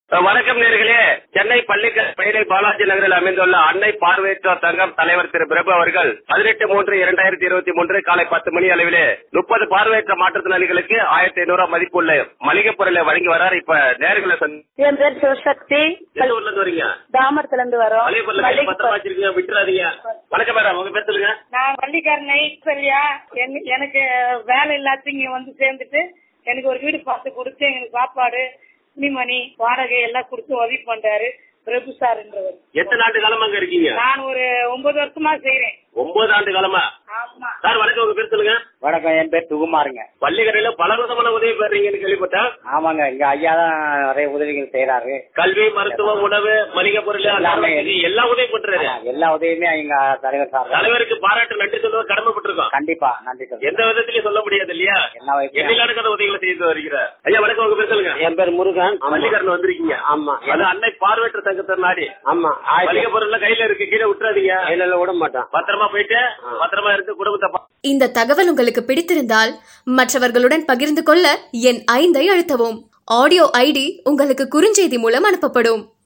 வணக்கம் நேர்களே சென்னை பள்ளிக்கல் பயிரை பாலாஜி நகரில் அமைந்துள்ள அன்னை பார்வையற்றோர் சங்கம் தலைவர் திரு பிரபு அவர்கள் பதினெட்டு மூன்று இரண்டாயிரத்தி இருபத்தி மூன்று காலை பத்து மணி அளவிலே முப்பது பார்வையற்ற மாற்றுத்திறனாளிகளுக்கு ஆயிரத்தி ஐநூறு ரூபாய் மதிப்புள்ள மளிகை பொருளை வழங்கி வரார் இப்ப நேர்களை சந்தி- என் பேர் சிவசக்தி எந்த ஊர்ல இருந்து வரீங்க தாமரத்துல இருந்து வரோம் மளிகை பொருள் கையில மல்லிகை பத்திரமா வச்சிருக்கீங்க விட்டுறாதீங்க வணக்கம் மேடம் உங்க பேர் சொல்லுங்க நான் வள்ளிக்காரனை சரியா என்- எனக்கு வேலை இல்லாத இங்க வந்து சேர்ந்துட்டு எனக்கு ஒரு வீடு பார்த்து கொடுத்து எங்களுக்கு சாப்பாடு துணிமணி வாடகை எல்லாம் கொடுத்து உதவி பண்றாரு பிரபு சார்ன்றவர் எத்தனை ஆண்டு காலமா அங்க இருக்கீங்க நான் ஒரு ஒன்பது வருஷமா செய்யறேன் ஒன்பது ஆண்டு காலமா ஆமா சார் வணக்கம் உங்க பேர் சொல்லுங்க வணக்கம் என் பேர் சுகுமாருங்க பள்ளிக்கடையில பல விதமான உதவி பெறீங்கன்னு கேள்விப்பட்டேன் ஆமாங்க இங்க ஐயா தான் நிறைய உதவிகள் செய்யறாரு கல்வி மருத்துவம் உணவு மளிகை பொருள் எல்லாமே. எல்லாமே எல்லா உதவியும் பண்றாரு எல்லா உதவியுமே எங்க தலைவர் சார் தான். தலைவருக்கு பாராட்டு நன்றி சொல்ல கடமைப்பட்டிருக்கோம் கண்டிப்பா நன்றி சார் எந்த விதத்திலயும் சொல்ல முடியாது இல்லையா எல்லா வயசுலயும் எண்ணிலான உதவிகளை செய்து வருகிறார் ஐயா வணக்கம் உங்க பேர் சொல்லுங்க என் பேர் முருகன் ஆமா. மல்லிகரன் வந்திருக்கீங்க ஆமா அது அன்னை பார்வையற்ற சங்கத்தின் நாடி ஆமா மளிகை பொருள் கையில இருக்கு கீழே விட்டுறாதீங்க கையில விட மாட்டான் பத்திரமா போயிட்டு பத்திரமா இருந்து குடும்பத்தை பா- இந்த தகவல் உங்களுக்கு பிடித்திருந்தால் மற்றவர்களுடன் பகிர்ந்து கொள்ள என் ஐந்தை அழுத்தவும் ஆடியோ ஐடி உங்களுக்கு குறுஞ்செய்தி மூலம் அனுப்பப்படும்